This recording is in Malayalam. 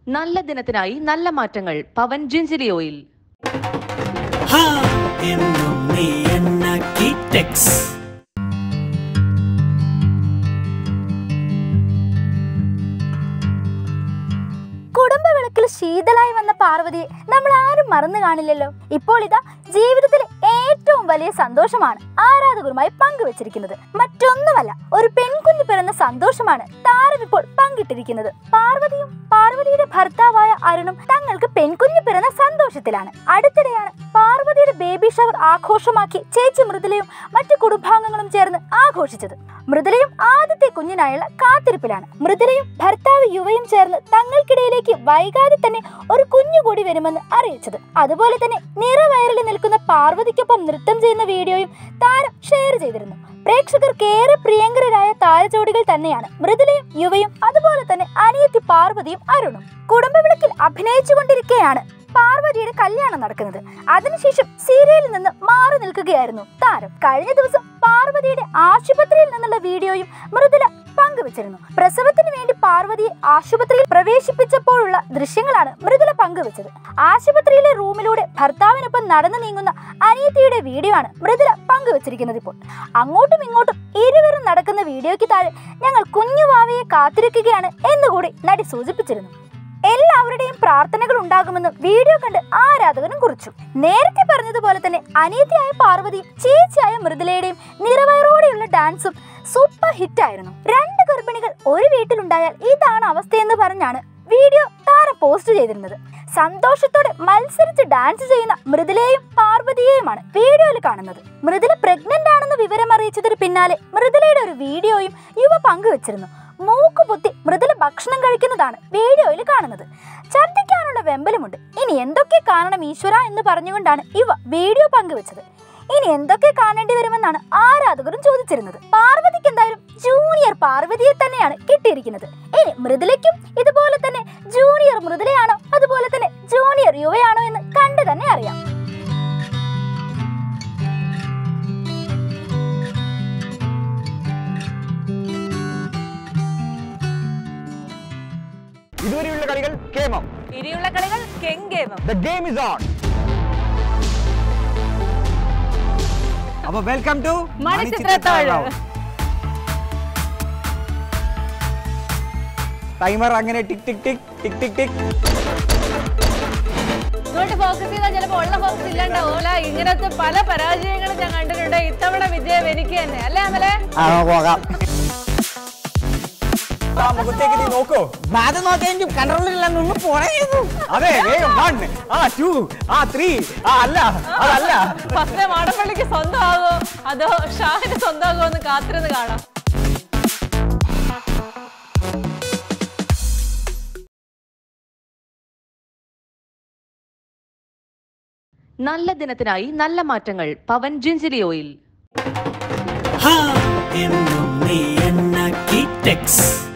നല്ല ദിനത്തിനായി നല്ല മാറ്റങ്ങൾ പവൻ ജിഞ്ചിലി ഓയിൽ ഹാ എന്നും നീ എന്നാക്കി ടെക്സ് കുടുംബ വിളക്കിൽ ശീതളായി വന്ന പാർവതിയെ നമ്മൾ ആരും മറന്നു കാണില്ലല്ലോ ഇപ്പോൾ ഇതാ ജീവിതത്തിലെ ഏറ്റവും വലിയ സന്തോഷമാണ് ആരാധകരുമായി പങ്കുവച്ചിരിക്കുന്നത് മറ്റൊന്നുമല്ല ഒരു പെൺകുഞ്ഞ് പിറന്ന സന്തോഷമാണ് താരം ഇപ്പോൾ പങ്കിട്ടിരിക്കുന്നത് പാർവതിയും പാർവതിയുടെ ഭർത്താവായ അരുണും തങ്ങൾക്ക് പെൺകുഞ്ഞ് പിറന്ന സന്തോഷത്തിലാണ് അടുത്തിടെയാണ് പാർവതിയുടെ ബേബി ഷവർ ആഘോഷമാക്കി ചേച്ചി മൃദുലയും മറ്റു കുടുംബാംഗങ്ങളും ചേർന്ന് ആഘോഷിച്ചത് മൃദുലയും ആദ്യത്തെ കുഞ്ഞിനായുള്ള കാത്തിരിപ്പിലാണ് മൃദുലയും ഭർത്താവ് യുവയും ചേർന്ന് തങ്ങൾക്കിടയിലേക്ക് വൈകാതെ തന്നെ ഒരു കുഞ്ഞു കൂടി വരുമെന്ന് അറിയിച്ചത് അതുപോലെ തന്നെ നിറവയറിൽ നിൽക്കുന്ന പാർവതിക്കൊപ്പം നൃത്തം ചെയ്യുന്ന വീഡിയോയും താരം ഷെയർ ചെയ്തിരുന്നു പ്രേക്ഷകർക്ക് ഏറെ പ്രിയങ്കരരായ താരജോഡികൾ തന്നെയാണ് മൃദുലയും യുവയും അതുപോലെ തന്നെ അനിയത്തി പാർവതിയും അരുണും കുടുംബവിളക്കിൽ അഭിനയിച്ചുകൊണ്ടിരിക്കെയാണ് പാർവതിയുടെ കല്യാണം നടക്കുന്നത് അതിനുശേഷം സീരിയലിൽ നിന്ന് മാറി നിൽക്കുകയായിരുന്നു താരം കഴിഞ്ഞ ദിവസം പാർവതിയുടെ ആശുപത്രിയിൽ നിന്നുള്ള വീഡിയോയും മൃദുല പങ്കുവച്ചിരുന്നു പ്രസവത്തിന് വേണ്ടി പാർവതിയെ ആശുപത്രിയിൽ പ്രവേശിപ്പിച്ചപ്പോഴുള്ള ദൃശ്യങ്ങളാണ് മൃദുല പങ്കുവച്ചത് ആശുപത്രിയിലെ റൂമിലൂടെ ഭർത്താവിനൊപ്പം നടന്നു നീങ്ങുന്ന അനിയത്തിയുടെ വീഡിയോ ആണ് മൃദുല പങ്കുവച്ചിരിക്കുന്നത് ഇപ്പോൾ അങ്ങോട്ടും ഇങ്ങോട്ടും ഇരുവരും നടക്കുന്ന വീഡിയോയ്ക്ക് താഴെ ഞങ്ങൾ കുഞ്ഞു വാവയെ കാത്തിരിക്കുകയാണ് എന്നുകൂടി നടി സൂചിപ്പിച്ചിരുന്നു എല്ലാവരുടെയും പ്രാർത്ഥനകൾ ഉണ്ടാകുമെന്ന് വീഡിയോ കണ്ട് ആരാധകരും കുറിച്ചു നേരത്തെ പറഞ്ഞതുപോലെ തന്നെ അനിയത്തിയായ പാർവതിയും ചേച്ചിയായ മൃദുലയുടെയും നിറവയറോടെയുള്ള ഡാൻസും സൂപ്പർ ഹിറ്റ് ആയിരുന്നു രണ്ട് ഗർഭിണികൾ ഒരു വീട്ടിലുണ്ടായാൽ ഇതാണ് അവസ്ഥയെന്ന് പറഞ്ഞാണ് വീഡിയോ താരം പോസ്റ്റ് ചെയ്തിരുന്നത് സന്തോഷത്തോടെ മത്സരിച്ച് ഡാൻസ് ചെയ്യുന്ന മൃദുലയെയും പാർവതിയെയുമാണ് വീഡിയോയിൽ കാണുന്നത് മൃദുല പ്രഗ്നന്റ് ആണെന്ന് വിവരം അറിയിച്ചതിന് പിന്നാലെ മൃദുലയുടെ ഒരു വീഡിയോയും യുവ പങ്കുവച്ചിരുന്നു മൂക്ക് പൊത്തി മൃദുല ഭക്ഷണം കഴിക്കുന്നതാണ് വീഡിയോയിൽ കാണുന്നത് ഛർദ്ദിക്കാനുള്ള വെമ്പലുമുണ്ട് ഇനി എന്തൊക്കെ കാണണം ഈശ്വര എന്ന് പറഞ്ഞുകൊണ്ടാണ് ഇവ വീഡിയോ പങ്കുവച്ചത് ഇനി എന്തൊക്കെ കാണേണ്ടി വരുമെന്നാണ് ആരാധകരും ചോദിച്ചിരുന്നത് പാർവതിക്ക് എന്തായാലും ജൂനിയർ പാർവതിയെ തന്നെയാണ് കിട്ടിയിരിക്കുന്നത് ഇനി മൃദുലയ്ക്കും ഇതുപോലെ തന്നെ ജൂനിയർ മൃദുലയാണോ അതുപോലെ തന്നെ ജൂനിയർ യുവയാണോ എന്ന് കണ്ടു തന്നെ അറിയാം ഇതുവരെയുള്ള കളികൾ കേമം ഇനിയുള്ള കളികൾ കെങ്കേമം ദ ഗെയിം ഇസ് ഓൺ അപ്പൊ വെൽക്കം ടു മണിച്ചിത്രത്താഴ്. ടൈമർ അങ്ങനെ ടിക് ടിക് ടിക് ടിക് ടിക് ടിക് ഇങ്ങോട്ട് ഫോക്കസ് ചെയ്താൽ ചിലപ്പോൾ ഉള്ള ഫോക്കസ് ഇല്ലാണ്ടാവൂല ഇങ്ങനത്തെ പല പരാജയങ്ങളും ഞാൻ കണ്ടിട്ടുണ്ട് ഇത്തവണ വിജയം എനിക്ക് തന്നെ അല്ലേ അമലെ ആ പോകാം ആ മുഖത്തേക്ക് നീ നോക്കോ അത് നോക്കാൻ കൺട്രോളില്ലാന്ന് ഒന്ന് പോണേ അതെ വേഗം വൺ ആ ടു ആ ത്രീ ആ അല്ല അതല്ല ഫസ്റ്റ് മാടപ്പള്ളിക്ക് സ്വന്തമാകോ അതോ ഷാഹിന് സ്വന്തമാകോ എന്ന് കാത്തിരുന്ന് കാണാം നല്ല ദിനത്തിനായി നല്ല മാറ്റങ്ങൾ പവൻ ജിഞ്ചിലി ഓയിൽ ഹാ എന്നും നീ എന്നാക്കി ടെക്സ്